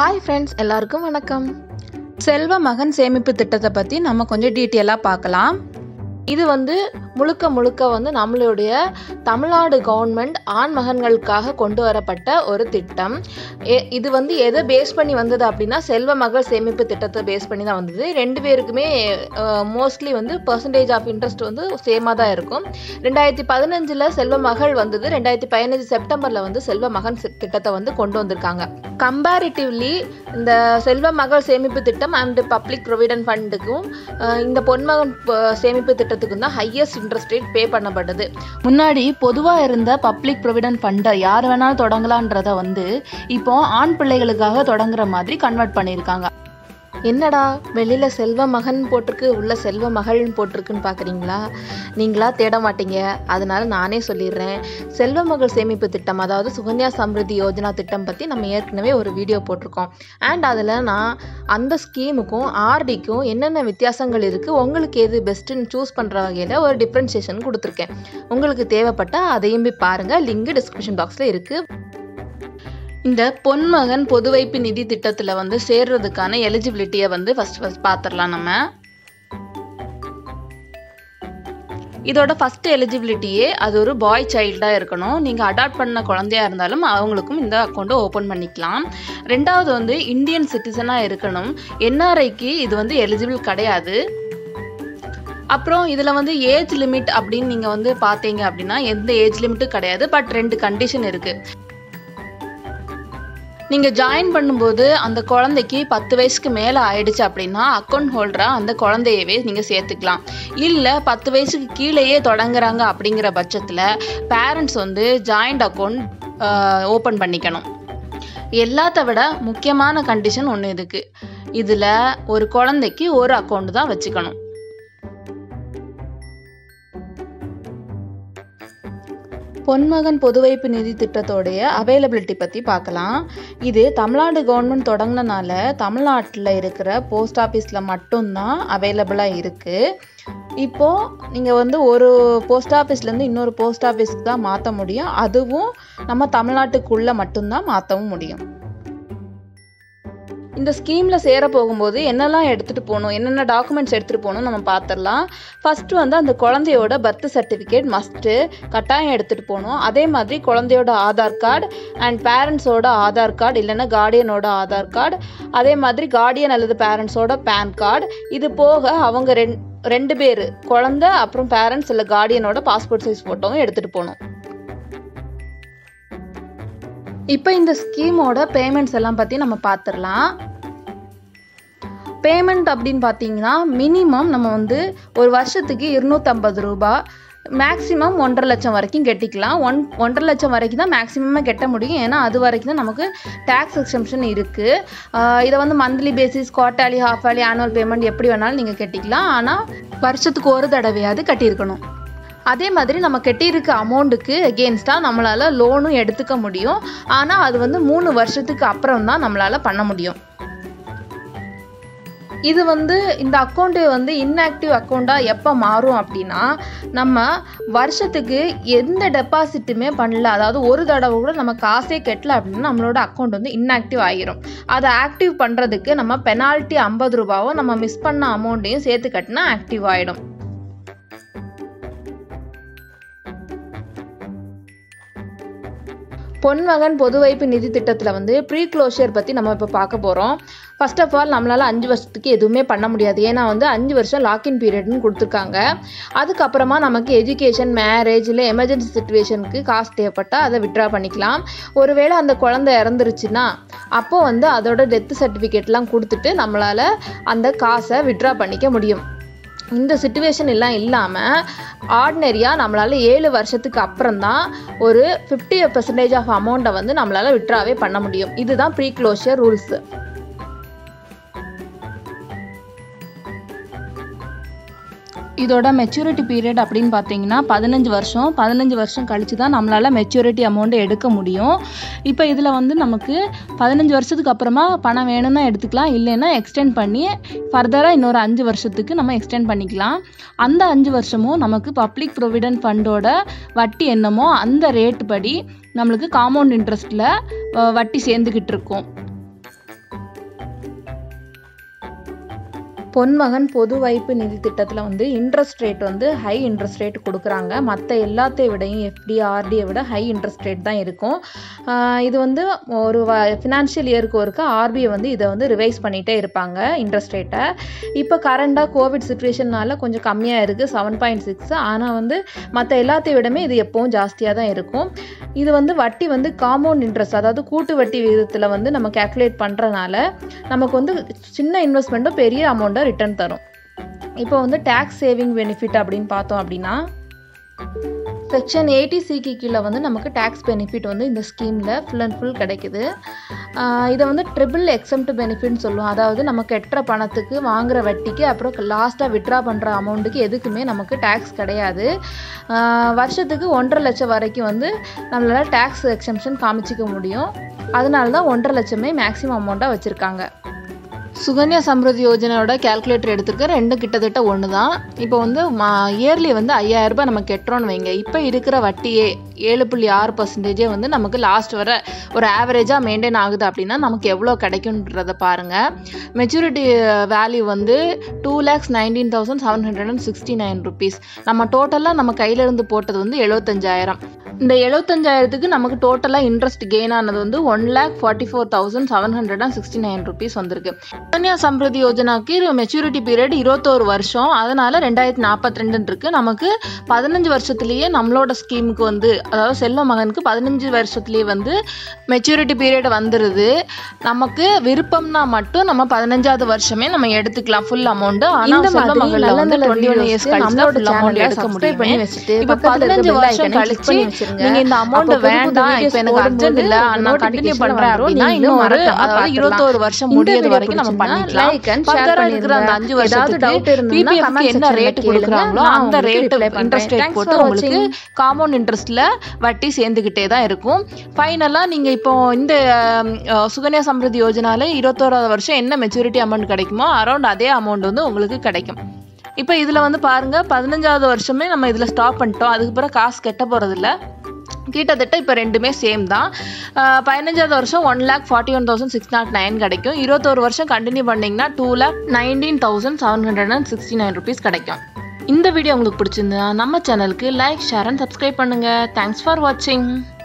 Hi friends எல்லாருக்கும் வணக்கம் செல்வ மகன் சேமிப்பு திட்டத்தை பற்றி நம்ம கொஞ்சம் டீட்டெயிலாக பார்க்கலாம் இது வந்து முழுக்க முழுக்க வந்து நம்மளுடைய தமிழ்நாடு கவர்மெண்ட் ஆண் மகன்களுக்காக கொண்டு வரப்பட்ட ஒரு திட்டம் எ- இது வந்து எதை பேஸ் பண்ணி வந்தது அப்படின்னா செல்வ மகள் சேமிப்பு திட்டத்தை பேஸ் பண்ணி தான் வந்தது ரெண்டு பேருக்குமே மோஸ்ட்லி வந்து பர்சன்டேஜ் ஆஃப் இன்ட்ரெஸ்ட் வந்து சேமாக தான் இருக்கும் ரெண்டாயிரத்தி பதினஞ்சில் செல்வ மகள் வந்தது ரெண்டாயிரத்தி பதினஞ்சு செப்டம்பரில் வந்து செல்வ மகன் சி- திட்டத்தை வந்து கொண்டு வந்திருக்காங்க கம்பேரிட்டிவ்லி இந்த செல்வ மகள் சேமிப்பு திட்டம் அண்ட் பப்ளிக் ப்ரொவிடென்ட் ஃபண்டுக்கும் இந்த பொன்மகன் ப- சேமிப்பு திட்டத்துக்கும் தான் ஹையஸ்ட் இன்ட்ரெஸ்ட் ரேட் பே பண்ணப்பட்டது முன்னாடி பொதுவாக இருந்த பப்ளிக் ப்ரொவிடென்ட் ஃபண்டை யார் வேணாலும் தொடங்கலான்றத வந்து இப்போ ஆண் பிள்ளைகளுக்காக தொடங்குற மாதிரி கன்வெர்ட் பண்ணியிருக்காங்க என்னடா வெளியில செல்வ மகன் போட்டிருக்கு உள்ள செல்வ மகள்னு போட்டிருக்குன்னு பார்க்குறீங்களா நீங்களா தேட மாட்டீங்க அதனால நானே சொல்லிடுறேன் செல்வ மகள் சேமிப்பு திட்டம் அதாவது சுகன்யா சம்ருதி யோஜனா திட்டம் பற்றி நம்ம ஏற்கனவே ஒரு வீடியோ போட்டிருக்கோம் அண்ட் அதில் நான் அந்த ஸ்கீமுக்கும் ஆர்டிக்கும் என்னென்ன வித்தியாசங்கள் இருக்குது உங்களுக்கு எது பெஸ்ட்டுன்னு சூஸ் பண்ணுற வகையில் ஒரு டிஃப்ரென்ஷியேஷன் கொடுத்துருக்கேன் உங்களுக்கு தேவைப்பட்டால் அதையும் போய் பாருங்கள் லிங்க் டிஸ்கிரிப்ஷன் பாக்ஸில் இருக்குது இந்த பொன்மகன் பொது வைப்பு நிதி திட்டத்தில் வந்து சேர்றதுக்கான எலிஜிபிலிட்டியை வந்து ஃபர்ஸ்ட் ஃபர்ஸ்ட் பார்த்துடலாம் நம்ம இதோட ஃபர்ஸ்ட் எலிஜிபிலிட்டியே அது ஒரு பாய் சைல்டாக இருக்கணும் நீங்கள் அடாப்ட் பண்ண குழந்தையா இருந்தாலும் அவங்களுக்கும் இந்த அக்கௌண்ட்டை ஓப்பன் பண்ணிக்கலாம் ரெண்டாவது வந்து இந்தியன் சிட்டிசனாக இருக்கணும் என்ஆர்ஐக்கு இது வந்து எலிஜிபிள் கிடையாது அப்புறம் இதில் வந்து ஏஜ் லிமிட் அப்படின்னு நீங்கள் வந்து பார்த்தீங்க அப்படின்னா எந்த ஏஜ் லிமிட்டும் கிடையாது பட் ரெண்டு கண்டிஷன் இருக்குது நீங்கள் ஜாயின் பண்ணும்போது அந்த குழந்தைக்கு பத்து வயசுக்கு மேலே ஆயிடுச்சு அப்படின்னா அக்கௌண்ட் ஹோல்டராக அந்த குழந்தையவே நீங்கள் சேர்த்துக்கலாம் இல்லை பத்து வயசுக்கு கீழேயே தொடங்குறாங்க அப்படிங்கிற பட்சத்தில் பேரண்ட்ஸ் வந்து ஜாயிண்ட் அக்கௌண்ட் ஓப்பன் பண்ணிக்கணும் எல்லாத்த விட முக்கியமான கண்டிஷன் ஒன்று இருக்குது இதில் ஒரு குழந்தைக்கு ஒரு அக்கௌண்ட் தான் வச்சுக்கணும் பொன்மகன் பொதுவைப்பு நிதி திட்டத்தோடைய அவைலபிலிட்டி பற்றி பார்க்கலாம் இது தமிழ்நாடு கவர்மெண்ட் தொடங்கினால தமிழ்நாட்டில் இருக்கிற போஸ்ட் ஆஃபீஸில் மட்டும்தான் அவைலபிளாக இருக்குது இப்போது நீங்கள் வந்து ஒரு போஸ்ட் ஆஃபீஸ்லேருந்து இன்னொரு போஸ்ட் ஆஃபீஸ்க்கு தான் மாற்ற முடியும் அதுவும் நம்ம தமிழ்நாட்டுக்குள்ளே மட்டும்தான் மாற்றவும் முடியும் இந்த ஸ்கீமில் சேர போகும்போது என்னெல்லாம் எடுத்துகிட்டு போகணும் என்னென்ன டாக்குமெண்ட்ஸ் எடுத்துகிட்டு போகணும் நம்ம பார்த்துடலாம் ஃபஸ்ட்டு வந்து அந்த குழந்தையோட பர்த் சர்டிஃபிகேட் மஸ்ட்டு கட்டாயம் எடுத்துகிட்டு போகணும் அதே மாதிரி குழந்தையோட ஆதார் கார்டு அண்ட் பேரண்ட்ஸோட ஆதார் கார்டு இல்லைன்னா கார்டியனோட ஆதார் கார்டு அதே மாதிரி கார்டியன் அல்லது பேரண்ட்ஸோட பேன் கார்டு இது போக அவங்க ரெண் ரெண்டு பேர் குழந்தை அப்புறம் பேரண்ட்ஸ் இல்லை கார்டியனோட பாஸ்போர்ட் சைஸ் ஃபோட்டோவும் எடுத்துகிட்டு போகணும் இப்போ இந்த ஸ்கீமோட பேமெண்ட்ஸ் எல்லாம் பற்றி நம்ம பார்த்துடலாம் பேமெண்ட் அப்படின்னு பார்த்தீங்கன்னா மினிமம் நம்ம வந்து ஒரு வருஷத்துக்கு இருநூற்றம்பது ரூபா மேக்ஸிமம் ஒன்றரை லட்சம் வரைக்கும் கட்டிக்கலாம் ஒன் ஒன்றரை லட்சம் வரைக்கும் தான் மேக்ஸிமமாக கட்ட முடியும் ஏன்னா அது வரைக்கும் தான் நமக்கு டேக்ஸ் எக்ஸம்ஷன் இருக்குது இதை வந்து monthly basis quarterly half yearly annual payment எப்படி வேணாலும் நீங்கள் கட்டிக்கலாம் ஆனால் வருஷத்துக்கு ஒரு தடவையாவது கட்டியிருக்கணும் அதே மாதிரி நம்ம கட்டியிருக்க அமௌண்ட்டுக்கு எகெயின்ஸ்டாக நம்மளால் லோனும் எடுத்துக்க முடியும் ஆனால் அது வந்து மூணு வருஷத்துக்கு அப்புறம் தான் நம்மளால் பண்ண முடியும் இது வந்து இந்த அக்கௌண்ட்டு வந்து இன்ஆக்டிவ் அக்கௌண்ட்டாக எப்போ மாறும் அப்படின்னா நம்ம வருஷத்துக்கு எந்த டெபாசிட்டுமே பண்ணல அதாவது ஒரு தடவை கூட நம்ம காசே கட்டல அப்படின்னா நம்மளோட அக்கௌண்ட் வந்து இன்ஆக்டிவ் ஆகிரும் அதை ஆக்டிவ் பண்ணுறதுக்கு நம்ம பெனால்ட்டி ஐம்பது ரூபாவும் நம்ம மிஸ் பண்ண அமௌண்ட்டையும் சேர்த்து கட்டினா ஆக்டிவ் ஆகிடும் பொன்மகன் பொது வைப்பு நிதி திட்டத்தில் வந்து ப்ரீ க்ளோஷர் பற்றி நம்ம இப்போ பார்க்க போகிறோம் ஃபர்ஸ்ட் ஆஃப் ஆல் நம்மளால் அஞ்சு வருஷத்துக்கு எதுவுமே பண்ண முடியாது ஏன்னா வந்து அஞ்சு வருஷம் லாக்இன் பீரியட்னு கொடுத்துருக்காங்க அதுக்கப்புறமா நமக்கு எஜுகேஷன் மேரேஜ் இல்லை எமர்ஜென்சி சுச்சுவேஷனுக்கு காசு தேவைப்பட்டால் அதை விட்ரா பண்ணிக்கலாம் ஒருவேளை அந்த குழந்தை இறந்துருச்சுன்னா அப்போ வந்து அதோட டெத் சர்டிஃபிகேட்லாம் கொடுத்துட்டு நம்மளால் அந்த காசை விட்ரா பண்ணிக்க முடியும் இந்த சுச்சுவேஷன் எல்லாம் இல்லாமல் ஆர்டினரியாக நம்மளால் ஏழு வருஷத்துக்கு அப்புறம் தான் ஒரு ஃபிஃப்டி பர்சன்டேஜ் ஆஃப் அமௌண்ட்டை வந்து நம்மளால் விட்ராவே பண்ண முடியும் இதுதான் ப்ரீ க்ளோஷர் ரூல்ஸு இதோட மெச்சூரிட்டி பீரியட் அப்படின்னு பார்த்தீங்கன்னா பதினஞ்சு வருஷம் பதினஞ்சு வருஷம் கழிச்சு தான் நம்மளால் மெச்சூரிட்டி அமௌண்ட்டை எடுக்க முடியும் இப்போ இதில் வந்து நமக்கு பதினஞ்சு வருஷத்துக்கு அப்புறமா பணம் வேணும்னா எடுத்துக்கலாம் இல்லைன்னா எக்ஸ்டெண்ட் பண்ணி ஃபர்தராக இன்னொரு அஞ்சு வருஷத்துக்கு நம்ம எக்ஸ்டெண்ட் பண்ணிக்கலாம் அந்த அஞ்சு வருஷமும் நமக்கு பப்ளிக் ப்ரொவிடென்ட் ஃபண்டோட வட்டி என்னமோ அந்த ரேட் படி நம்மளுக்கு காம்பவுண்ட் இன்ட்ரெஸ்ட்டில் வட்டி சேர்ந்துக்கிட்டு இருக்கும் பொன்மகன் பொது வைப்பு நிதி திட்டத்தில் வந்து இன்ட்ரெஸ்ட் ரேட் வந்து ஹை இன்ட்ரெஸ்ட் ரேட் கொடுக்குறாங்க மற்ற எல்லாத்தையும் விடையும் எஃப்டி ஆர்டியை விட ஹை இன்ட்ரெஸ்ட் ரேட் தான் இருக்கும் ஆஹ் இது வந்து ஒரு ஃபினான்ஷியல் இயருக்கு ஒருக்க ஆர்பிஐ வந்து இதை வந்து ரிவைஸ் பண்ணிகிட்டே இருப்பாங்க இன்ட்ரெஸ்ட் ரேட்டை இப்போ கரண்டாக கோவிட் சுச்சுவேஷன்னால கொஞ்சம் கம்மியாக இருக்குது செவன் பாயிண்ட் சிக்ஸ் ஆனால் வந்து மற்ற எல்லாத்தையும் விடமே இது எப்பவும் ஜாஸ்தியாக தான் இருக்கும் இது வந்து வட்டி வந்து காம்பவுண்ட் இன்ட்ரெஸ்ட் அதாவது கூட்டு வட்டி விகிதத்தில் வந்து நம்ம கேல்குலேட் பண்ணுறனால நமக்கு வந்து சின்ன இன்வெஸ்ட்மெண்ட்டும் பெரிய அமௌண்ட்டை ரிட்டர்ன் தரும் இப்போ வந்து டேக்ஸ் சேவிங் பெனிஃபிட் அப்படின்னு பார்த்தோம் அப்படின்னா செக்ஷன் எயிட்டி சிக்கு கீழே வந்து நமக்கு டேக்ஸ் பெனிஃபிட் வந்து இந்த ஸ்கீமில் ஃபுல் அண்ட் ஃபுல் கிடைக்குது ஆஹ் இதை வந்து ட்ரிபிள் எக்ஸம்ட் பெனிஃபிட்னு சொல்லுவோம் அதாவது நம்ம கெட்டுற பணத்துக்கு வாங்குற வட்டிக்கு அப்புறம் லாஸ்ட்டாக விட்ரா பண்ணுற அமௌண்ட்டுக்கு எதுக்குமே நமக்கு டேக்ஸ் கிடையாது ஆஹ் வருஷத்துக்கு ஒன்றரை லட்சம் வரைக்கும் வந்து நம்மளால் டேக்ஸ் எக்ஸம்ஷன் காமிச்சிக்க முடியும் அதனால தான் ஒன்றரை லட்சமே மேக்ஸிமம் அமௌண்ட்டாக வச்சுருக்காங்க சுகன்யா சம்ருதி யோஜனாவோட கேல்குலேட்டர் எடுத்துக்க ரெண்டும் கிட்டத்தட்ட ஒன்று தான் இப்போ வந்து இயர்லி வந்து ஐயாயிரம் ரூபாய் நம்ம கெட்டுறோன்னு வைங்க இப்போ இருக்கிற வட்டியே ஏழு புள்ளி ஆறு பர்சன்டேஜே வந்து நமக்கு லாஸ்ட் வர ஒரு ஆவரேஜாக மெயின்டைன் ஆகுது அப்படின்னா நமக்கு எவ்வளோ கிடைக்குன்றத பாருங்கள் மெச்சூரிட்டி வேல்யூ வந்து two lakhs nineteen thousand seven hundred and sixty nine rupees நம்ம டோட்டலாக நம்ம கையிலேருந்து போட்டது வந்து எழுபத்தஞ்சாயிரம் இந்த எழுபத்தஞ்சாயிரத்துக்கு நமக்கு டோட்டலாக இன்ட்ரெஸ்ட் கெயின் ஆனது வந்து one lakh forty four thousand seven hundred and sixty nine rupees வந்திருக்கு சுகன்யா சம்ருதி யோஜனாக்கு மெச்சூரிட்டி பீரியட் இருபத்தோரு வருஷம் அதனால ரெண்டாயிரத்தி நாற்பத்தி ரெண்டுன்னு இருக்கு நமக்கு பதினஞ்சு வருஷத்துலேயே நம்மளோட ஸ்கீமுக்கு வந்து அதாவது செல்வ மகனுக்கு பதினஞ்சு வருஷத்துலேயே வந்து மெச்சூரிட்டி பீரியட் வந்துடுது நமக்கு விருப்பம்னா மட்டும் நம்ம பதினஞ்சாவது வருஷமே நம்ம எடுத்துக்கலாம் ஃபுல் அமௌண்ட் ஆனால் இந்த செல்வ மாதிரி மகள்ல நல்ல வந்து நல்ல டுவெண்ட்டி ஒன் videos இயர்ஸ் க்கு கழிச்சு நம்மளோட ஃபுல் அமௌண்ட் channel-அ எடுக்க subscribe பண்ணி முடியுமே வச்சுட்டு, இப்போ பக்கத்துல இருக்க பதினஞ்சு bell வருஷம் icon-ஐ click கழிச்சு பண்ணி வச்சிருங்க. நீங்க இந்த அமௌண்ட் அப்போ புது புது வேண்டாம் videos இப்போ எனக்கு போடும்போது அர்ஜென்ட் இல்ல உங்களுக்கு நான் கண்டினியூ notification பண்றேன் வந்துரும். அப்படின்னா நீங்களும் இன்னும் ஒரு மறக்காம அதாவது பார்த்துக்கலாம். இருபத்தோரு வருஷம் இந்த முடியறது video வரைக்கும் நம்ம பிடிச்சிருந்தா பண்ணிக்கலாம் like and share ஃபர்தரா இருக்கிற அந்த பண்ணிருங்க. அஞ்சு ஏதாவது வருஷத்துக்கு doubt இருந்ததுன்னா பிபிஎஃப்க்கு comment என்ன section-ல ரேட் கேளுங்க. கொடுக்குறாங்களோ நான் அந்த உங்களுக்கு ரேட் reply பண்றேன். இன்ட்ரெஸ்ட் ரேட் Thanks போட்டு for உங்களுக்கு watching. காம்பவுண்ட் இன்ட்ரெஸ்ட்ல வட்டி சேர்ந்துக்கிட்டே தான் இருக்கும் ஃபைனலாக நீங்க இப்போ இந்த அஹ், சுகன்யா சம்ருதி யோஜனால இருபத்தோராவது வருஷம் என்ன மெச்சூரிட்டி அமௌண்ட் கிடைக்குமோ அரௌண்ட் அதே அமௌண்ட் வந்து உங்களுக்கு கிடைக்கும் இப்போ இதில் வந்து பாருங்க பதினஞ்சாவது வருஷமே நம்ம இதில் ஸ்டாப் பண்ணிட்டோம் அதுக்கு பிறகு காசு கெட்ட போகிறதில்ல கிட்டத்தட்ட இப்போ ரெண்டுமே சேம் தான் அஹ், பதினஞ்சாவது வருஷம் one lakh forty one thousand six nought nine கிடைக்கும் இருபத்தோரு வருஷம் கண்டினியூ பண்ணிங்கன்னா two lakh nineteen thousand seven hundred and sixty nine rupees கிடைக்கும் இந்த வீடியோ உங்களுக்கு பிடிச்சிருந்தா நம்ம சேனலுக்கு லைக் ஷேர் அண்ட் சப்ஸ்கிரைப் பண்ணுங்கள் தேங்க்ஸ் ஃபார் வாட்சிங்